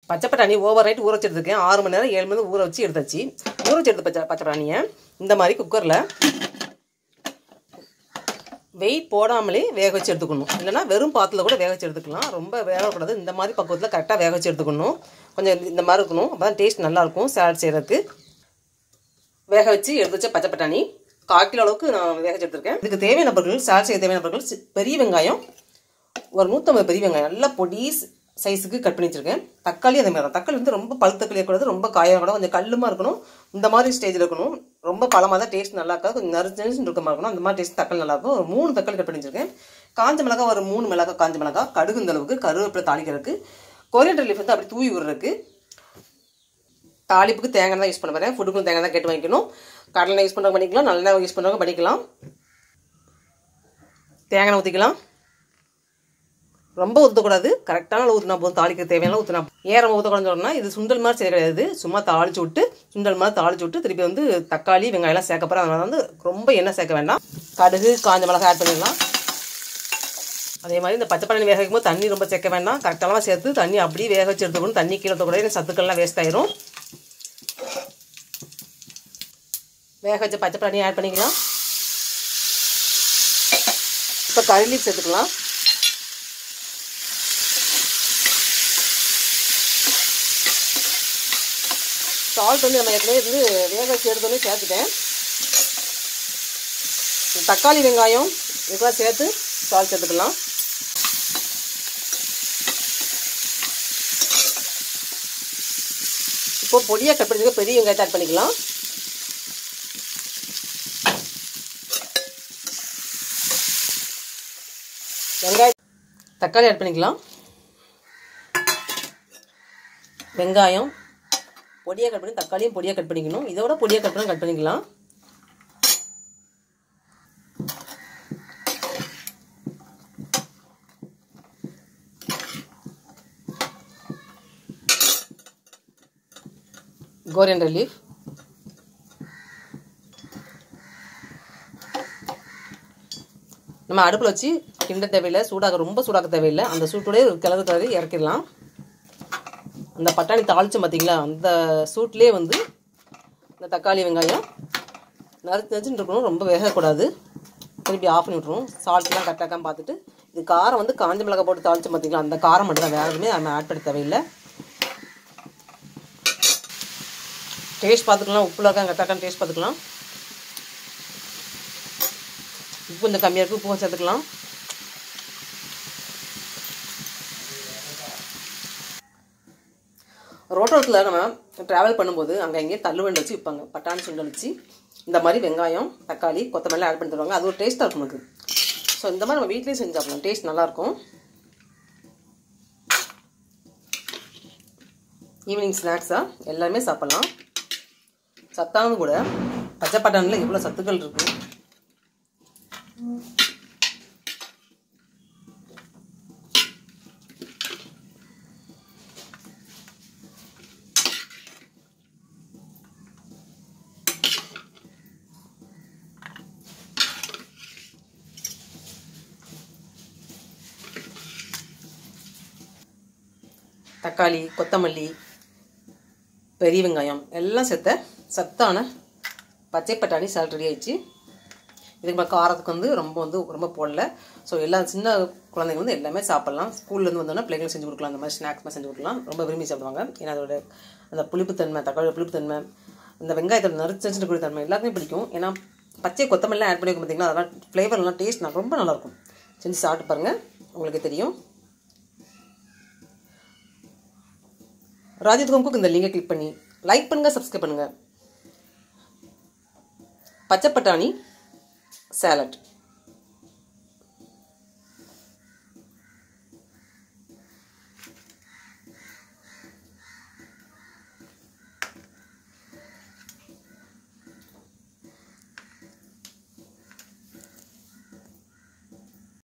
பச்சை பட்டாணி over night ஊற வச்சு எடுத்துருக்கேன் ஆறு மணி நேரம் ஏழு மணி நேரம் ஊற வச்சு எடுத்தாச்சு ஊற வச்சு எடுத்த பச்சை பச்சை பட்டாணியை இந்த மாதிரி குக்கரில் வெயிட் போடாமலே வேக வச்சு எடுத்துக்கணும் இல்லைனா வெறும் பாத்தில் கூட வேக வச்சு எடுத்துக்கலாம் ரொம்ப வேகக்கூடாது இந்த மாதிரி பக்குவத்தில் கரெக்டாக வேக வச்சு எடுத்துக்கணும் கொஞ்சம் இந்த மாதிரி இருக்கணும் அப்போ தான் டேஸ்ட் நல்லாயிருக்கும் சேலட் செய்கிறதுக்கு வேக வச்சு எடுத்து வச்ச பச்சை பட்டாணி கால் கிலோ அளவுக்கு நான் வேக வச்சு எடுத்திருக்கேன் இதுக்கு தேவையான பொருட்கள் சேலட் செய்ய தேவையான பொருட்கள் சி- பெரிய வெங்காயம் ஒரு நூற்றம்பது பெரிய வெங்காயம் நல்லா பொடி சைஸுக்கு கட் பண்ணி வச்சிருக்கேன் தக்காளி அதே மாதிரி தான் தக்காளி வந்து ரொம்ப பழுத்த தக்காளி இருக்கக்கூடாது ரொம்ப காயாக கூட கொஞ்சம் கல்லுமா இருக்கணும் இந்த மாதிரி ஸ்டேஜில் இருக்கணும் ரொம்ப பழமாக தான் டேஸ்ட் நல்லா இருக்கா கொஞ்சம் நறுச்சு இருக்க மாதிரி இருக்கணும் அந்த மாதிரி டேஸ்ட் தக்காளி நல்லா இருக்கும் ஒரு மூணு தக்காளி கட் பண்ணி வச்சிருக்கேன் காஞ்ச மிளகா ஒரு மூணு மிளகா காஞ்ச மிளகா கடுகு இந்த அளவுக்கு கருவேப்பிலை தாளிக்கிறதுக்கு கொரியண்டர் லீஃப் வந்து அப்படி தூவி விடுறதுக்கு தாளிப்புக்கு தேங்காய் தான் யூஸ் பண்ண போகிறேன் ஃபுட்டுக்கும் தேங்காய் தான் கேட்டு வாங்கிக்கணும் கடலை யூஸ் பண்ணுறவங்க பண்ணிக்கலாம் நல்லெண்ணெய் யூஸ் பண்ணுறவங்க பண்ணிக்கலாம் தேங்காய் ஊற்றிக்கலாம் ரொம்ப ஊற்றக்கூடாது கரெக்டான அளவு ஊற்றினா போதும் தாளிக்க தேவையான ஊற்றினா ஏறம் ஊற்றக்கூடாதுன்னு சொன்னால் இது சுண்டல் மாதிரி செய்ய கிடையாது சும்மா தாளிச்சு விட்டு சுண்டல் மாதிரி தாளிச்சு விட்டு திருப்பி வந்து தக்காளி வெங்காயம்லாம் சேர்க்க போகிறோம் அதனால வந்து ரொம்ப எண்ணெய் சேர்க்க வேண்டாம் கடுகு காஞ்ச மிளகாய் ஆட் பண்ணிடலாம் அதே மாதிரி இந்த பச்சை பட்டாணி வேக வைக்கும்போது தண்ணி ரொம்ப சேர்க்க வேண்டாம் கரெக்டாலாம் சேர்த்து தண்ணி அப்படியே வேக வச்சு எடுத்துக்கணும் தண்ணி கீழே கூட சத்துக்கள்லாம் வேஸ்ட் ஆயிரும் வேக வச்ச பச்சை பட்டாணி ஆட் பண்ணிக்கலாம் இப்போ கறி சேர்த்துக்கலாம் சால்ட் வந்து நம்ம ஏற்கனவே வந்து வேக வச்சு எடுத்தோன்னே சேர்த்துட்டேன் தக்காளி வெங்காயம் இதெல்லாம் சேர்த்து சால்ட் சேர்த்துக்கலாம் இப்போ பொடியாக கட் பண்ணி பெரிய வெங்காயத்தை ஆட் பண்ணிக்கலாம் வெங்காயம் தக்காளி ஆட் பண்ணிக்கலாம் வெங்காயம் பொடியாக கட் பண்ணி தக்காளியும் பொடியாக கட் பண்ணிக்கணும் இதோட பொடியாக கட் பண்ணி கட் பண்ணிக்கலாம் கோரியண்டர் லீஃப் நம்ம அடுப்பில் வச்சு கிண்ட தேவையில்லை சூடாக ரொம்ப சூடாக்க தேவையில்லை அந்த சூட்டோடய கிளறு கிளறி இறக்கிடலாம் அந்த பட்டாணி தாளிச்சோம் பார்த்தீங்களா அந்த சூட்லேயே வந்து இந்த தக்காளி வெங்காயம் நறுத்து நறுச்சுன்னு இருக்கணும் ரொம்ப வேகக்கூடாது திருப்பி ஆஃப் பண்ணி விட்ருவோம் சால்ட்லாம் கரெக்டாக பார்த்துட்டு இது காரம் வந்து காஞ்ச மிளகாய் போட்டு தாளிச்சோம் பார்த்தீங்களா அந்த காரம் மட்டும் தான் வேறு எதுவுமே நம்ம ஆட் பண்ண தேவையில்லை டேஸ்ட் பார்த்துக்கலாம் உப்புல இருக்காங்க கரெக்டாக டேஸ்ட் பார்த்துக்கலாம் உப்பு கொஞ்சம் கம்மியாக இருக்குது உப்பு சேர்த்துக்கலாம் ரோட்டோரத்தில் நம்ம ட்ராவல் பண்ணும்போது அங்கே எங்கேயும் தள்ளுவண்டி வச்சு விற்பாங்க பட்டாணி சுண்டல் வச்சு இந்த மாதிரி வெங்காயம் தக்காளி கொத்தமல்லி ஆட் பண்ணி தருவாங்க அது ஒரு டேஸ்ட்டாக இருக்கும் நமக்கு ஸோ இந்த மாதிரி நம்ம வீட்லேயும் செஞ்சு சாப்பிடலாம் டேஸ்ட் நல்லாயிருக்கும் ஈவினிங் ஸ்நாக்ஸாக எல்லாமே சாப்பிட்லாம் சத்தானது கூட பச்சை பட்டாணியில் இவ்வளோ சத்துக்கள் இருக்குது தக்காளி கொத்தமல்லி பெரிய வெங்காயம் எல்லாம் சேர்த்த சத்தான பச்சை பட்டாணி சால்ட் ரெடி ஆயிடுச்சு இதுக்கு மேலே காரத்துக்கு வந்து ரொம்ப வந்து ரொம்ப போடல ஸோ எல்லா சின்ன குழந்தைங்க வந்து எல்லாமே சாப்பிட்லாம் ஸ்கூல்லேருந்து வந்தோன்னா பிள்ளைங்களுக்கு செஞ்சு கொடுக்கலாம் அந்த மாதிரி ஸ்நாக்ஸ் மாதிரி செஞ்சு கொடுக்கலாம் ரொம்ப விரும்பி சாப்பிடுவாங்க ஏன்னா அதோட அந்த புளிப்புத்தன்மை தக்காளியோட புளிப்புத்தன்மை இந்த வெங்காயத்தோட நறுச்சு கூடிய தன்மை எல்லாருக்குமே பிடிக்கும் ஏன்னா பச்சை கொத்தமல்லாம் ஆட் பண்ணி பார்த்தீங்கன்னா அதெல்லாம் ஃப்ளேவர்லாம் டேஸ்ட் ரொம்ப நல்லாயிருக்கும் செஞ்சு சாப்பிட்டு பாருங்கள் உங்களுக்கு தெரியும் ராஜித் ஹோம் குக் இந்த லிங்கை கிளிக் பண்ணி லைக் பண்ணுங்கள் சப்ஸ்கிரைப் பண்ணுங்கள் பச்சை பட்டாணி சேலட்